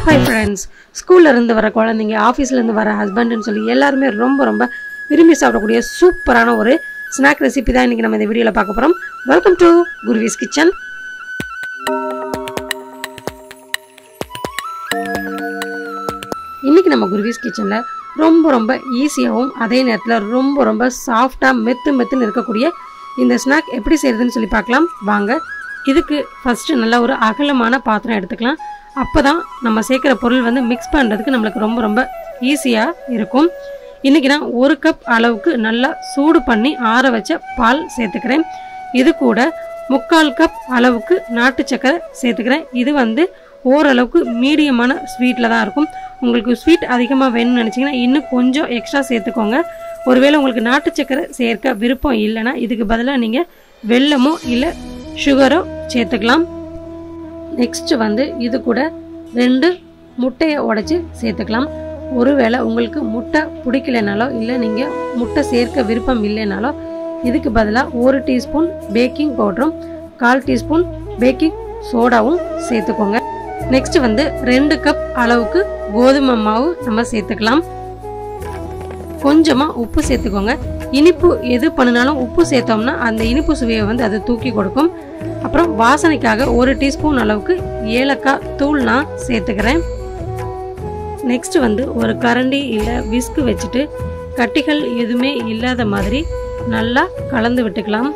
hi friends ஸ்கூல்ல இருந்து வர குழந்தைங்க ஆஃபீஸ்ல இருந்து வர ஹஸ்பண்ட்னு சொல்லி எல்லாருமே ரொம்ப ரொம்ப விரும்பி சாப்பிடக்கூடிய சூப்பரான ஒரு ஸ்நாக் ரெசிபி தான் இன்னைக்கு நம்ம இந்த வீடியோவில் பார்க்க போகிறோம் வெல்கம் டு குருவிஸ் கிச்சன் இன்னைக்கு நம்ம குருவிஸ் கிச்சனில் ரொம்ப ரொம்ப ஈஸியாகவும் அதே நேரத்தில் ரொம்ப ரொம்ப சாஃப்டாக மெத்து மெத்துன்னு இருக்கக்கூடிய இந்த ஸ்நாக் எப்படி செய்யறதுன்னு சொல்லி பார்க்கலாம் வாங்க இதுக்கு ஃபஸ்ட்டு நல்ல ஒரு அகலமான பாத்திரம் எடுத்துக்கலாம் அப்போ தான் நம்ம சேர்க்குற பொருள் வந்து மிக்ஸ் பண்ணுறதுக்கு நம்மளுக்கு ரொம்ப ரொம்ப ஈஸியாக இருக்கும் இன்றைக்கி நான் ஒரு கப் அளவுக்கு நல்லா சூடு பண்ணி ஆற வச்ச பால் சேர்த்துக்கிறேன் இது கூட முக்கால் கப் அளவுக்கு நாட்டு சக்கரை சேர்த்துக்கிறேன் இது வந்து ஓரளவுக்கு மீடியமான ஸ்வீட்டில் தான் இருக்கும் உங்களுக்கு ஸ்வீட் அதிகமாக வேணும்னு நினச்சிங்கன்னா இன்னும் கொஞ்சம் எக்ஸ்ட்ரா சேர்த்துக்கோங்க ஒருவேளை உங்களுக்கு நாட்டு சக்கரை சேர்க்க விருப்பம் இல்லைன்னா இதுக்கு பதிலாக நீங்கள் வெல்லமோ இல்லை சுகரோ சேர்த்துக்கலாம் நெக்ஸ்ட் வந்து இது கூட ரெண்டு முட்டையை உடைச்சி சேர்த்துக்கலாம் ஒருவேளை உங்களுக்கு முட்டை பிடிக்கலைனாலோ இல்லை நீங்கள் முட்டை சேர்க்க விருப்பம் இல்லைனாலோ இதுக்கு பதிலாக ஒரு டீஸ்பூன் பேக்கிங் பவுடரும் கால் டீஸ்பூன் பேக்கிங் சோடாவும் சேர்த்துக்கோங்க நெக்ஸ்ட் வந்து ரெண்டு கப் அளவுக்கு கோதுமை மாவு நம்ம சேர்த்துக்கலாம் கொஞ்சமாக உப்பு சேர்த்துக்கோங்க இனிப்பு எது பண்ணினாலும் உப்பு சேர்த்தோம்னா அந்த இனிப்பு சுவையை வந்து அது தூக்கி கொடுக்கும் அப்புறம் வாசனைக்காக ஒரு டீஸ்பூன் அளவுக்கு ஏலக்காய் தூள் நான் சேர்த்துக்கிறேன் நெக்ஸ்ட் வந்து ஒரு கரண்டி இல்லை விஸ்கு வச்சுட்டு கட்டிகள் எதுவுமே இல்லாத மாதிரி நல்லா கலந்து விட்டுக்கலாம்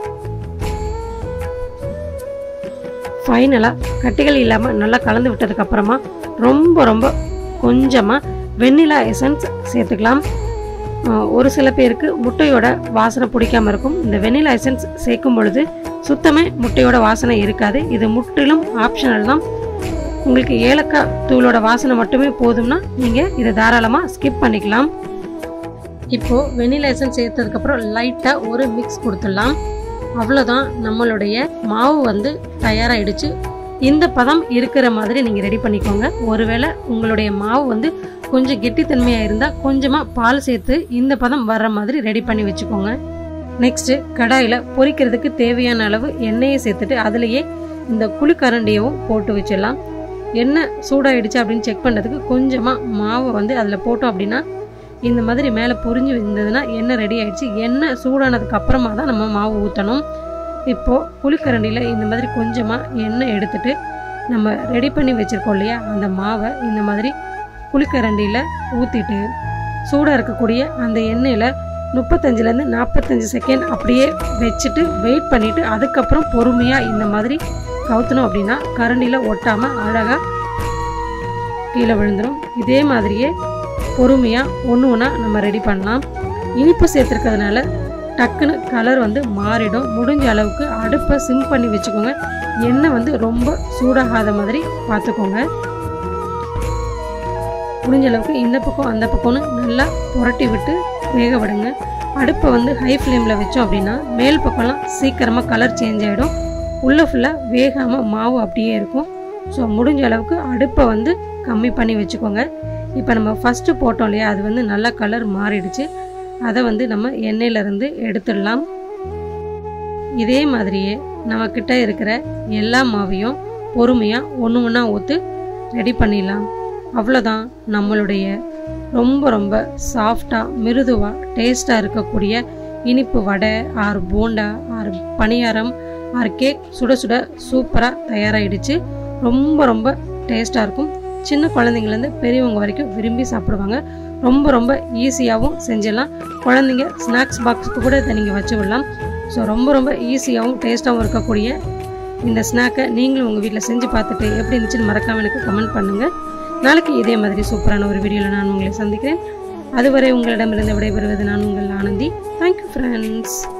ஃபைனலாக கட்டிகள் இல்லாமல் நல்லா கலந்து விட்டதுக்கு அப்புறமா ரொம்ப ரொம்ப கொஞ்சமாக வெண்ணிலா எசன்ஸ் சேர்த்துக்கலாம் ஒரு சில பேருக்கு முட்டையோட வாசனை பிடிக்காம இருக்கும் இந்த வெண்ணிலா எசன்ஸ் சேர்க்கும் பொழுது சுத்தமே முட்டையோட வாசனை இருக்காது இது முற்றிலும் ஆப்ஷனல் தான் உங்களுக்கு ஏலக்காய் தூளோட வாசனை மட்டுமே போதும்னா நீங்கள் இதை தாராளமாக ஸ்கிப் பண்ணிக்கலாம் இப்போது வெண்ணிலா எசன்ஸ் சேர்த்ததுக்கப்புறம் லைட்டாக ஒரு மிக்ஸ் கொடுத்துடலாம் அவ்வளோதான் நம்மளுடைய மாவு வந்து தயாராகிடுச்சு இந்த பதம் இருக்கிற மாதிரி நீங்கள் ரெடி பண்ணிக்கோங்க ஒருவேளை உங்களுடைய மாவு வந்து கொஞ்சம் கெட்டித்தன்மையாக இருந்தால் கொஞ்சமாக பால் சேர்த்து இந்த பதம் வர்ற மாதிரி ரெடி பண்ணி வச்சுக்கோங்க நெக்ஸ்ட்டு கடாயில் பொரிக்கிறதுக்கு தேவையான அளவு எண்ணெயை சேர்த்துட்டு அதுலேயே இந்த குழிக்கரண்டியவும் போட்டு வச்சிடலாம் எண்ணெய் சூடாயிடுச்சு அப்படின்னு செக் பண்ணுறதுக்கு கொஞ்சமாக மாவை வந்து அதில் போட்டோம் அப்படின்னா இந்த மாதிரி மேலே பொரிஞ்சு இருந்ததுன்னா எண்ணெய் ரெடி ஆயிடுச்சு எண்ணெய் சூடானதுக்கு அப்புறமா தான் நம்ம மாவு ஊற்றணும் இப்போது புளிக்கரண்டியில் இந்த மாதிரி கொஞ்சமாக எண்ணெய் எடுத்துட்டு நம்ம ரெடி பண்ணி வச்சுருக்கோம் இல்லையா அந்த மாவை இந்த மாதிரி புளிக்கரண்டியில் ஊற்றிட்டு சூடாக இருக்கக்கூடிய அந்த எண்ணெயில் முப்பத்தஞ்சுலேருந்து நாற்பத்தஞ்சு செகண்ட் அப்படியே வச்சுட்டு வெயிட் பண்ணிவிட்டு அதுக்கப்புறம் பொறுமையாக இந்த மாதிரி கவுத்தணும் அப்படின்னா கரண்டியில் ஒட்டாமல் அழகாக கீழே விழுந்துடும் இதே மாதிரியே பொறுமையாக ஒன்று ஒன்றா நம்ம ரெடி பண்ணலாம் இனிப்பு சேர்த்துருக்கிறதுனால டக்குன்னு கலர் வந்து மாறிடும் முடிஞ்ச அளவுக்கு அடுப்பை சிம் பண்ணி வச்சுக்கோங்க எண்ணெய் வந்து ரொம்ப சூடாகாத மாதிரி பார்த்துக்கோங்க முடிஞ்ச அளவுக்கு இந்த பக்கம் அந்த பக்கம்னு நல்லா புரட்டி விட்டு வேக விடுங்க அடுப்பை வந்து ஹை ஃப்ளேமில் வச்சோம் அப்படின்னா மேல் பக்கம்லாம் சீக்கிரமாக கலர் சேஞ்ச் ஆகிடும் உள்ளே ஃபுல்லாக வேகாமல் மாவு அப்படியே இருக்கும் ஸோ முடிஞ்ச அளவுக்கு அடுப்பை வந்து கம்மி பண்ணி வச்சுக்கோங்க இப்போ நம்ம ஃபஸ்ட்டு போட்டோம் இல்லையா அது வந்து நல்லா கலர் மாறிடுச்சு அதை வந்து நம்ம எண்ணெயிலேருந்து எடுத்துடலாம் இதே மாதிரியே நம்மக்கிட்ட இருக்கிற எல்லா மாவையும் பொறுமையாக ஒன்று ஒன்றா ஊற்று ரெடி பண்ணிடலாம் அவ்வளோதான் நம்மளுடைய ரொம்ப ரொம்ப சாஃப்டாக மிருதுவாக டேஸ்ட்டாக இருக்கக்கூடிய இனிப்பு வடை ஆறு போண்டா ஆறு பணியாரம் ஆறு கேக் சுட சுட சூப்பராக தயாராகிடுச்சு ரொம்ப ரொம்ப டேஸ்ட்டாக இருக்கும் சின்ன குழந்தைங்கலேருந்து பெரியவங்க வரைக்கும் விரும்பி சாப்பிடுவாங்க ரொம்ப ரொம்ப ஈஸியாகவும் செஞ்சிடலாம் குழந்தைங்க ஸ்நாக்ஸ் பாக்ஸுக்கு கூட இதை நீங்கள் வச்சு விடலாம் ஸோ ரொம்ப ரொம்ப ஈஸியாகவும் டேஸ்ட்டாகவும் இருக்கக்கூடிய இந்த ஸ்நாக்கை நீங்களும் உங்கள் வீட்டில் செஞ்சு பார்த்துட்டு எப்படி இருந்துச்சுன்னு மறக்காமல் எனக்கு கமெண்ட் பண்ணுங்கள் நாளைக்கு இதே மாதிரி சூப்பரான ஒரு வீடியோவில் நான் உங்களை சந்திக்கிறேன் அதுவரை உங்களிடமிருந்து விடைபெறுவது நான் உங்கள் ஆனந்தி தேங்க்யூ ஃப்ரெண்ட்ஸ்